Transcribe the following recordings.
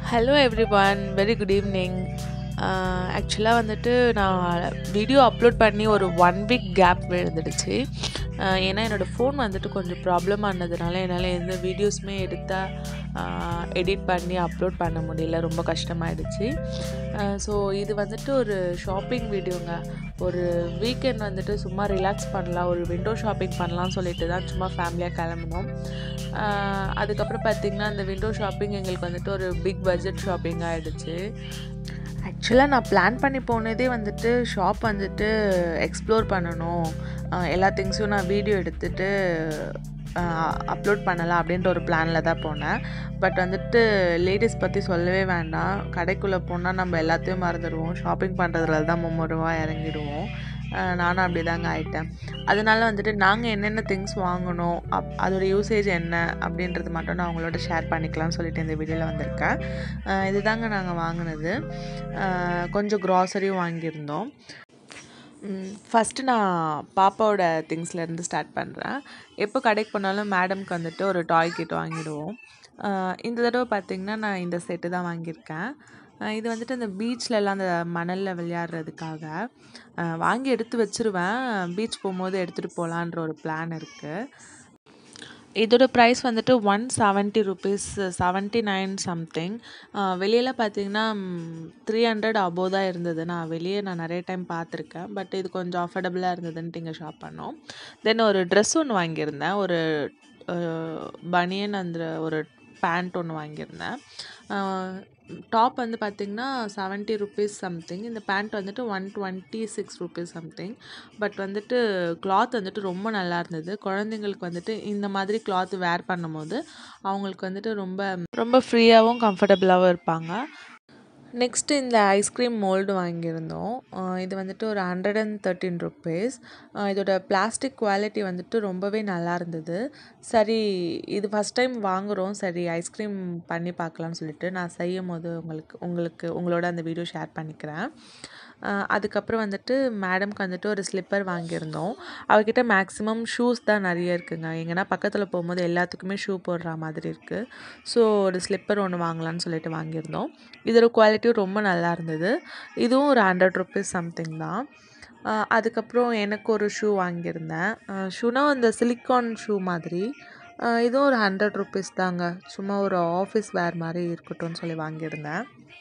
hello everyone very good evening ஆக்சுவலாக வந்துட்டு நான் வீடியோ அப்லோட் பண்ணி ஒரு ஒன் வீக் கேப் விழுந்துடுச்சு ஆஹ் ஏன்னா என்னோடய ஃபோன் வந்துட்டு கொஞ்சம் ப்ராப்ளம் ஆனதுனால என்னால் எந்த வீடியோஸுமே எடுத்தால் எடிட் பண்ணி அப்லோட் பண்ண முடியல ரொம்ப கஷ்டமாயிடுச்சு ஸோ இது வந்துட்டு ஒரு ஷாப்பிங் வீடியோங்க ஒரு வீக்கெண்ட் வந்துட்டு சும்மா ரிலாக்ஸ் பண்ணலாம் ஒரு விண்டோ ஷாப்பிங் பண்ணலாம்னு சொல்லிட்டு தான் சும்மா ஃபேமிலியாக கிளம்பினோம் ஆஹ் அதுக்கப்புறம் பார்த்திங்கன்னா அந்த விண்டோ ஷாப்பிங் எங்களுக்கு வந்துட்டு ஒரு பிக் பட்ஜெட் ஷாப்பிங் ஆகிடுச்சு ஆக்சுவலாக நான் பிளான் பண்ணி போனதே வந்துட்டு ஷாப் வந்துட்டு எக்ஸ்ப்ளோர் பண்ணணும் ஆஹ் எல்லா திங்ஸும் நான் வீடியோ எடுத்துட்டு அப்லோட் பண்ணலாம் அப்படின்ற ஒரு பிளானில் தான் போனேன் பட் வந்துட்டு லேடிஸ் பற்றி சொல்லவே வேண்டாம் கடைக்குள்ளே போனால் நம்ம எல்லாத்தையும் மறந்துடுவோம் ஷாப்பிங் பண்ணுறதுல தான் மும்முரமாக இறங்கிடுவோம் ஆஹ் நானும் அப்படி தாங்க ஆயிட்டேன் அதனால வந்துட்டு நாங்கள் என்னென்ன திங்ஸ் வாங்கணும் அப் அதோட யூசேஜ் என்ன அப்படின்றது மட்டும் நான் உங்களோட ஷேர் பண்ணிக்கலாம்னு சொல்லிட்டு இந்த வீடியோவில் வந்திருக்கேன் ஆஹ் இதுதாங்க நாங்கள் வாங்கினது ஆஹ் கொஞ்சம் க்ராசரியும் வாங்கியிருந்தோம் ஃபஸ்ட்டு நான் பாப்பாவோட திங்ஸ்லேருந்து ஸ்டார்ட் பண்ணுறேன் எப்போ கடைக்கு போனாலும் மேடம்க்கு வந்துட்டு ஒரு டாய் கிட் வாங்கிடுவோம் ஆஹ் இந்த தடவை பார்த்திங்கன்னா நான் இந்த செட்டு தான் வாங்கியிருக்கேன் ஆஹ் இது வந்துட்டு அந்த பீச்லலாம் அந்த மணலில் விளையாடுறதுக்காக ஆஹ் வாங்கி எடுத்து வச்சுருவேன் பீச் போகும்போது எடுத்துகிட்டு போகலான்ற ஒரு பிளான் இருக்குது இதோட ப்ரைஸ் வந்துட்டு one seventy rupees seventy nine something வெளியில் பார்த்தீங்கன்னா த்ரீ ஹண்ட்ரட் அபோவ் தான் இருந்தது நான் வெளியே நான் நிறைய டைம் பார்த்துருக்கேன் பட் இது கொஞ்சம் அஃபோர்டபுளாக இருந்ததுன்ட்டு இங்கே ஷாப் பண்ணோம் தென் ஒரு ட்ரெஸ் ஒன்று வாங்கியிருந்தேன் ஒரு பனியன் அந்த ஒரு பேண்ட் ஒன்று வாங்கியிருந்தேன் டாப் வந்து பார்த்திங்கன்னா செவன்ட்டி ருபீஸ் சம்திங் இந்த பேண்ட் வந்துட்டு one twenty six rupees something but வந்துட்டு கிளாத் வந்துட்டு ரொம்ப நல்லா இருந்தது குழந்தைங்களுக்கு வந்துட்டு இந்த மாதிரி கிளாத் வேர் பண்ணும்போது அவங்களுக்கு வந்துட்டு ரொம்ப ரொம்ப ஃப்ரீயாகவும் கம்ஃபர்டபுளாகவும் இருப்பாங்க நெக்ஸ்ட்டு இந்த ஐஸ்கிரீம் மோல்டு வாங்கியிருந்தோம் ஆஹ் இது வந்துட்டு ஒரு ஹண்ட்ரட் அண்ட் தேர்ட்டின் ருப்பீஸ் இதோட பிளாஸ்டிக் குவாலிட்டி வந்துட்டு ரொம்பவே நல்லா இருந்தது சரி இது ஃபஸ்ட் டைம் வாங்குகிறோம் சரி ஐஸ்கிரீம் பண்ணி பார்க்கலாம்னு சொல்லிட்டு நான் செய்யும் போது உங்களுக்கு உங்களுக்கு உங்களோட அந்த வீடியோ ஷேர் பண்ணிக்கிறேன் ஆஹ் அதுக்கப்புறம் வந்துட்டு மேடம்க்கு வந்துட்டு ஒரு ஸ்லிப்பர் வாங்கியிருந்தோம் அவகிட்ட மேக்ஸிமம் ஷூஸ் தான் நிறைய இருக்குங்க எங்கன்னா பக்கத்தில் போகும்போது எல்லாத்துக்குமே ஷூ போடுற மாதிரி இருக்குது ஸோ ஒரு ஸ்லிப்பர் ஒன்று வாங்கலாம்னு சொல்லிட்டு வாங்கியிருந்தோம் இதோட குவாலிட்டியும் ரொம்ப நல்லா இருந்தது இதுவும் ஒரு ஹண்ட்ரட் ருபீஸ் சம்திங் தான் ஆஹ் அதுக்கப்புறம் எனக்கு ஒரு ஷூ வாங்கியிருந்தேன் ஷூனா அந்த சிலிக்கான் ஷூ மாதிரி ஆஹ் இதுவும் ஒரு ஹண்ட்ரட் ருபீஸ் தாங்க சும்மா ஒரு ஆஃபீஸ் வேர் மாதிரி இருக்கட்டும்னு சொல்லி வாங்கியிருந்தேன்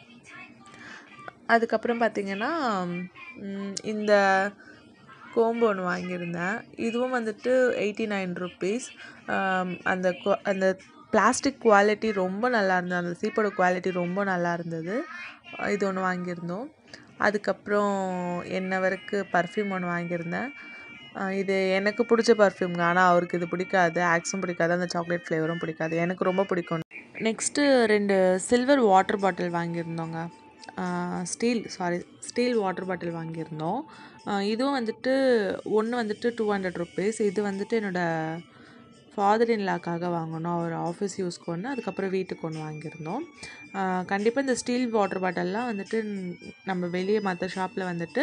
அதுக்கப்புறம் பார்த்திங்கன்னா ம், இந்த கோம்பு ஒன்று வாங்கியிருந்தேன் இதுவும் வந்துட்டு எயிட்டி நைன் ருப்பீஸ் அந்த qua- அந்த பிளாஸ்டிக் குவாலிட்டி ரொம்ப நல்லா இருந்தது அந்த சீப்போட குவாலிட்டி ரொம்ப நல்லா இருந்தது அஹ் இது ஒன்று வாங்கியிருந்தோம் அதுக்கப்புறம் என்னவருக்கு பர்ஃப்யூம் ஒன்று வாங்கியிருந்தேன் அஹ் இது எனக்கு பிடிச்ச பர்ஃப்யூம்ங்க ஆனால் அவருக்கு இது பிடிக்காது ஆக்ஸும் பிடிக்காது அந்த சாக்லேட் ஃப்ளேவரும் பிடிக்காது எனக்கு ரொம்ப பிடிக்கும் நெக்ஸ்ட்டு ரெண்டு சில்வர் வாட்டர் பாட்டில் வாங்கியிருந்தோங்க steel sorry steel water bottle வாங்கியிருந்தோம் ஆஹ் இதுவும் வந்துட்டு ஒன்று வந்துட்டு டூ ஹண்ட்ரட் ருப்பீஸ் இது வந்துட்டு என்னோடய ஃபாதர் இன்லாக்காக வாங்கினோம் அவர் ஆஃபீஸ் யூஸ்க்கு ஒன்று அதுக்கப்புறம் வீட்டுக்கு ஒன்று வாங்கியிருந்தோம் கண்டிப்பாக இந்த ஸ்டீல் வாட்டர் பாட்டில்லாம் வந்துட்டு ந- நம்ம வெளியே மற்ற ஷாப்பில் வந்துட்டு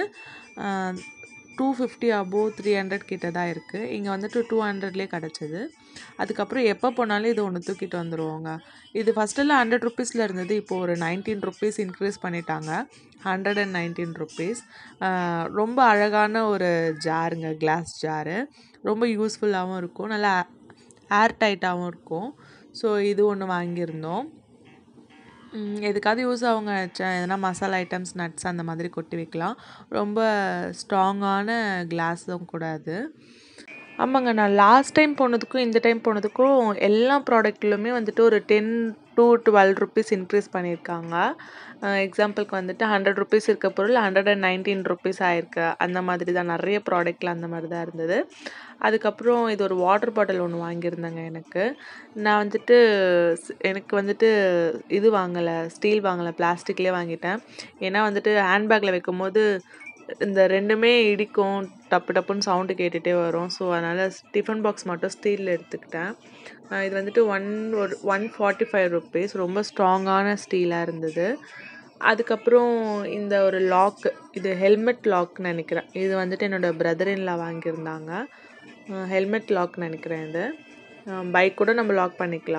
two fifty above three hundred கிட்ட தான் இருக்குது இங்கே வந்துட்டு டூ ஹண்ட்ரட்லேயே கிடச்சிது அதுக்கப்புறம் எப்போ போனாலும் இது ஒன்று தூக்கிட்டு வந்துடுவோங்க இது ஃபஸ்ட்டெல்லாம் ஹண்ட்ரட் ருப்பீஸில் இருந்தது இப்போ ஒரு நைன்டீன் ருப்பீஸ் இன்க்ரீஸ் பண்ணிட்டாங்க ஹண்ட்ரட் அண்ட் நைன்டீன் ருப்பீஸ் ரொம்ப அழகான ஒரு ஜாருங்க கிளாஸ் ஜாரு ரொம்ப யூஸ்ஃபுல்லாகவும் இருக்கும் நல்லா ஏர் டைட்டாகவும் இருக்கும் ஸோ இது ஒன்று வாங்கியிருந்தோம் ம், எதுக்காவது யூஸ் ஆகுங்க ச- எதனா மசாலா ஐட்டம்ஸ் நட்ஸ் அந்த மாதிரி கொட்டி வைக்கலாம் ரொம்ப ஸ்ட்ராங்கான கிளாஸும் கூட அது ஆமாங்க நான் லாஸ்ட் டைம் போனதுக்கும் இந்த டைம் போனதுக்கும் எல்லா ப்ராடக்ட்லையுமே வந்துட்டு ஒரு ten to twelve rupees increase பண்ணியிருக்காங்க எக்ஸாம்பிளுக்கு வந்துட்டு ஹண்ட்ரட் ருபீஸ் இருக்க பொருள் ஹண்ட்ரட் அண்ட் நைன்டீன் ருபீஸ் ஆயிருக்கு அந்த மாதிரி தான் நிறைய ப்ராடக்ட்டில் அந்த மாதிரி தான் இருந்தது அதுக்கப்புறம் இது ஒரு வாட்டர் பாட்டில் ஒன்று வாங்கியிருந்தேங்க எனக்கு நான் வந்துட்டு ஸ்- எனக்கு வந்துட்டு இது வாங்கலை ஸ்டீல் வாங்கலை பிளாஸ்டிக்லேயே வாங்கிட்டேன் ஏன்னா வந்துட்டு ஹேண்ட்பேக்கில் வைக்கும்போது இந்த ரெண்டுமே இடிக்கும் டப்பு டப்புன்னு சவுண்டு கேட்டுகிட்டே வரும் ஸோ அதனால் டிஃபன் பாக்ஸ் மட்டும் ஸ்டீலில் எடுத்துக்கிட்டேன் அஹ் இது வந்துட்டு ஒன் ஒரு ஒன் ஃபார்ட்டி ஃபைவ் ருப்பீஸ் ரொம்ப ஸ்ட்ராங்கான ஸ்டீலாக இருந்தது அதுக்கப்புறம் இந்த ஒரு லாக் இது ஹெல்மெட் லாக்னு நினைக்கிறேன் இது வந்துட்டு என்னோடய பிரதர் வாங்கியிருந்தாங்க ஹெல்மெட் லாக் நினைக்கிறேன் இது பைக் கூட நம்ம லாக் பண்ணிக்கலாம்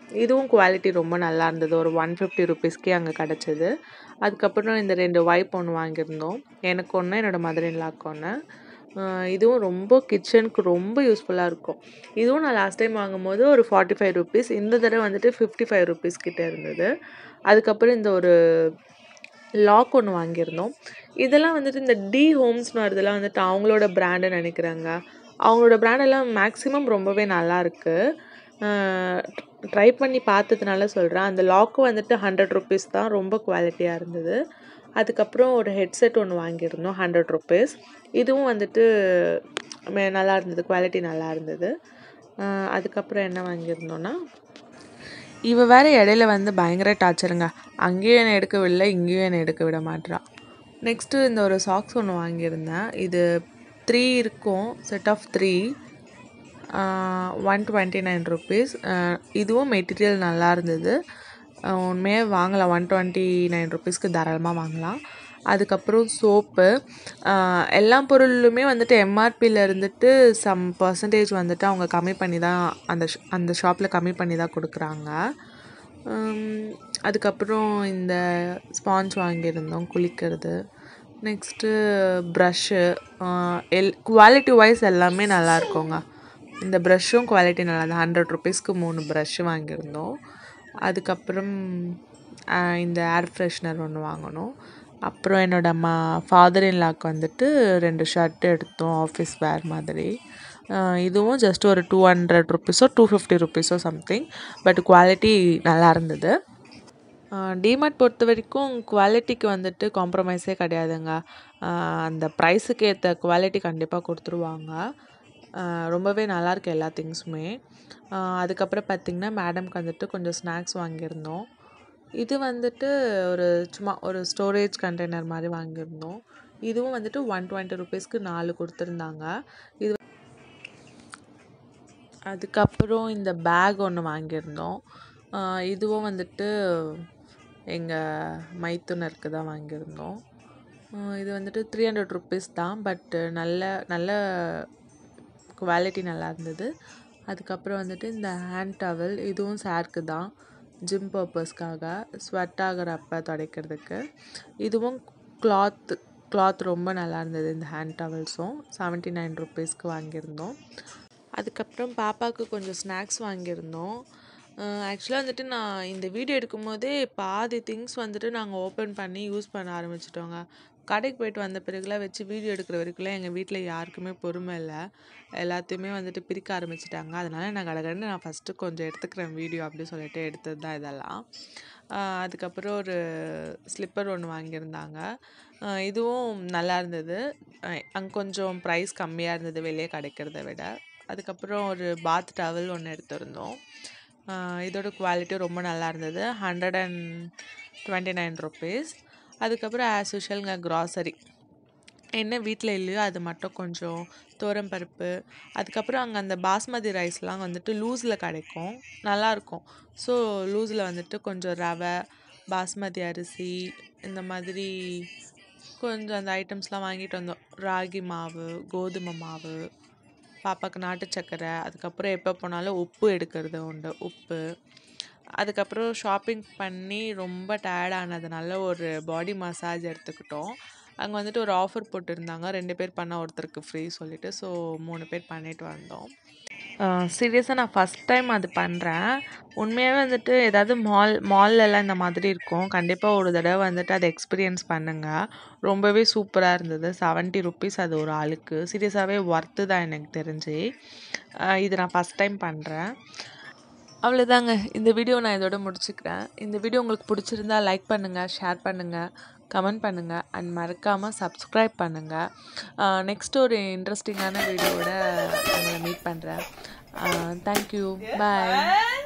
இதுவும் குவாலிட்டி ரொம்ப நல்லா இருந்தது ஒரு ஒன் ஃபிஃப்டி ருபீஸ்க்கே அங்கே கிடச்சிது அதுக்கப்புறம் இந்த ரெண்டு வைப் ஒன்று வாங்கியிருந்தோம் எனக்கு ஒன்று என்னோடய மதர் இன்லாக்கு ஒன்று இதுவும் ரொம்ப கிச்சனுக்கு ரொம்ப யூஸ்ஃபுல்லாக இருக்கும் இதுவும் நான் லாஸ்ட் டைம் வாங்கும்போது ஒரு ஃபார்ட்டி ஃபைவ் ருபீஸ் இந்த தடவை வந்துட்டு ஃபிஃப்டி ஃபைவ் ருபீஸ் கிட்டே இருந்தது அதுக்கப்புறம் இந்த ஒரு லாக் ஒன்று வாங்கியிருந்தோம் இதெல்லாம் வந்துட்டு இந்த டி ஹோம்ஸ்னு வரதெல்லாம் வந்துட்டு அவங்களோட பிராண்டுன்னு நினைக்கிறாங்க அவங்களோட பிராண்டெல்லாம் மேக்ஸிமம் ரொம்பவே நல்லா இருக்குது ட்ரை பண்ணி பார்த்ததுனால சொல்கிறேன் அந்த லாக்கு வந்துட்டு ஹண்ட்ரட் ருபீஸ் தான் ரொம்ப குவாலிட்டியாக இருந்தது அதுக்கப்புறம் ஒரு ஹெட்செட் ஒன்று வாங்கியிருந்தோம் ஹண்ட்ரட் ருபீஸ் இதுவும் வந்துட்டு மே- நல்லா இருந்தது குவாலிட்டி நல்லா இருந்தது அஹ் அதுக்கப்புறம் என்ன வாங்கியிருந்தோன்னா இவ வேற இடையில வந்து பயங்கர டார்ச்சருங்க அங்கேயும் என்னை எடுக்க விடல இங்கேயும் என்னை எடுக்க விட மாட்றா நெக்ஸ்ட்டு இந்த ஒரு சாக்ஸ் ஒன்று வாங்கியிருந்தேன் இது த்ரீ இருக்கும் set of three one twenty nine rupees இதுவும் மெட்டீரியல் நல்லா இருந்தது அஹ் உண்மையாக வாங்கலாம் ஒன் டுவெண்ட்டி நைன் ருபீஸ்க்கு தாராளமாக வாங்கலாம் அதுக்கப்புறம் சோப்பு எல்லா பொருளுமே வந்துட்டு எம்ஆர்பியில் இருந்துட்டு சம் பர்சன்டேஜ் வந்துட்டு அவங்க கம்மி பண்ணி தான் அந்த ஷ- அந்த ஷாப்பில் கம்மி பண்ணி தான் கொடுக்குறாங்க உம், அதுக்கப்புறம் இந்த ஸ்பாஞ்ச் வாங்கியிருந்தோம் குளிக்கிறது நெக்ஸ்ட்டு ப்ரஷ்ஷு எல் குவாலிட்டி வைஸ் எல்லாமே நல்லா இருக்குங்க இந்த ப்ரஷ்ஷும் குவாலிட்டி நல்லா தான் ஹண்ட்ரட் ருபீஸ்க்கு மூணு ப்ரஷ்ஷு வாங்கியிருந்தோம் அதுக்கப்புறம் ஆஹ், இந்த ஏர் ஃப்ரெஷ்னர் ஒன்று வாங்கினோம் அப்புறம் என்னோட அம்மா ஃபாதர் இன்லாக்கு வந்துட்டு ரெண்டு ஷர்ட் எடுத்தோம் ஆஃபீஸ் வேர் மாதிரி ஆஹ், இதுவும் ஜஸ்ட் ஒரு டூ ஹண்ட்ரட் ருபீஸோ டூ ஃபிஃப்டி ருபீஸோ சம்திங் பட் குவாலிட்டி நல்லா இருந்தது டிமார்ட் பொறுத்த வரைக்கும் குவாலிட்டிக்கு வந்துட்டு காம்ப்ரமைஸே கிடையாதுங்க ஆஹ் அந்த ப்ரைஸுக்கு ஏற்ற குவாலிட்டி கண்டிப்பாக கொடுத்துருவாங்க ஆஹ் ரொம்பவே நல்லாயிருக்கு எல்லா திங்ஸுமே அதுக்கப்புறம் பார்த்திங்கன்னா மேடம்க்கு வந்துட்டு கொஞ்சம் ஸ்நாக்ஸ் வாங்கியிருந்தோம் இது வந்துட்டு ஒரு சும்மா ஒரு ஸ்டோரேஜ் கண்டெய்னர் மாதிரி வாங்கியிருந்தோம் இதுவும் வந்துட்டு ஒன் டுவெண்ட்டி ருபீஸ்க்கு நாலு கொடுத்துருந்தாங்க இது அதுக்கப்புறம் இந்த பேக் ஒன்று வாங்கியிருந்தோம் ஆஹ் இதுவும் வந்துட்டு எங்கள் மைத்துனருக்கு தான் வாங்கியிருந்தோம் ஆஹ் இது வந்துட்டு த்ரீ ஹண்ட்ரட் ருபீஸ் தான் பட் நல்ல நல்ல குவாலிட்டி நல்லா இருந்தது அதுக்கப்புறம் வந்துட்டு இந்த ஹேண்ட் டவல் இதுவும் சாருக்கு தான் ஜிம் பர்பஸ்க்காக ஸ்வெட் ஆகிறப்ப துடைக்கிறதுக்கு இதுவும் கிளாத் கிளாத் ரொம்ப நல்லா இருந்தது இந்த ஹேண்ட் டவல்ஸும் செவன்ட்டி நைன் ருபீஸ்க்கு வாங்கியிருந்தோம் அதுக்கப்புறம் பாப்பாவுக்கு கொஞ்சம் ஸ்நாக்ஸ் வாங்கியிருந்தோம் ஆக்சுவலாக வந்துட்டு நான் இந்த வீடியோ எடுக்கும்போதே பாதி திங்ஸ் வந்துட்டு நாங்கள் ஓப்பன் பண்ணி யூஸ் பண்ண ஆரம்பிச்சிட்டோங்க கடைக்கு போயிட்டு வந்த பிறகுலாம் வச்சு வீடியோ எடுக்கிற வரைக்கும்லாம் எங்கள் வீட்டில் யாருக்குமே பொறுமை இல்லை எல்லாத்தையுமே வந்துட்டு பிரிக்க ஆரம்பிச்சிட்டாங்க அதனால நான் கடகடன்னு நான் ஃபஸ்ட்டு கொஞ்சம் எடுத்துக்கிறேன் வீடியோ அப்படி சொல்லிட்டு எடுத்தது தான் இதெல்லாம் ஆஹ் அதுக்கப்புறம் ஒரு ஸ்லிப்பர் ஒன்று வாங்கியிருந்தாங்க ஆஹ் இதுவும் நல்லா இருந்தது அங்கே கொஞ்சம் ப்ரைஸ் கம்மியாக இருந்தது வெளியே கிடைக்கிறத விட அதுக்கப்புறம் ஒரு பாத் டவல் ஒன்று எடுத்திருந்தோம் ஆஹ் இதோட குவாலிட்டி ரொம்ப நல்லா இருந்தது hundred and twenty nine rupees அதுக்கப்புறம் ஆஸ் யூஷுவல்ங்க க்ராசரி என்ன வீட்டில் இல்லையோ அது மட்டும் கொஞ்சம் துவரம் பருப்பு அதுக்கப்புறம் அங்கே அந்த பாஸ்மதி ரைஸ்லாம் வந்துட்டு லூஸில் கிடைக்கும் நல்லாயிருக்கும் ஸோ லூஸில் வந்துட்டு கொஞ்சம் ரவை பாஸ்மதி அரிசி இந்த மாதிரி கொஞ்சம் அந்த ஐட்டம்ஸ்லாம் வாங்கிட்டு வந்தோம் ராகி மாவு கோதுமை மாவு பாப்பாக்கு நாட்டு சர்க்கரை அதுக்கப்புறம் எப்போ போனாலும் உப்பு எடுக்கிறது உண்டு உப்பு அதுக்கப்புறம் ஷாப்பிங் பண்ணி ரொம்ப டயர்ட் ஆனதுனால ஒரு பாடி மசாஜ் எடுத்துக்கிட்டோம் அங்கே வந்துட்டு ஒரு ஆஃபர் போட்டிருந்தாங்க ரெண்டு பேர் பண்ணால் ஒருத்தருக்கு ஃப்ரீ சொல்லிட்டு ஸோ மூணு பேர் பண்ணிட்டு வந்தோம் சீரியஸாக நான் ஃபஸ்ட் டைம் அது பண்ணுறேன் உண்மையாகவே வந்துட்டு ஏதாவது மால் மால்லலாம் இந்த மாதிரி இருக்கும் கண்டிப்பாக ஒரு தடவை வந்துட்டு அதை எக்ஸ்பீரியன்ஸ் பண்ணுங்கள் ரொம்பவே சூப்பராக இருந்தது செவன்ட்டி ருபீஸ் அது ஒரு ஆளுக்கு சீரியஸாகவே ஒர்த்து தான் எனக்கு தெரிஞ்சு அஹ் இது நான் ஃபஸ்ட் டைம் பண்ணுறேன் அவ்வளோதாங்க இந்த வீடியோ நான் இதோட முடிச்சுக்கிறேன் இந்த வீடியோ உங்களுக்கு பிடிச்சிருந்தா லைக் பண்ணுங்கள் ஷேர் பண்ணுங்கள் கமெண்ட் பண்ணுங்கள் அண்ட் மறக்காமல் சப்ஸ்கிரைப் பண்ணுங்கள் நெக்ஸ்ட் ஒரு இன்ட்ரெஸ்டிங்கான வீடியோவோட உங்களை மீட் பண்ணுறேன் தேங்க்யூ பாய்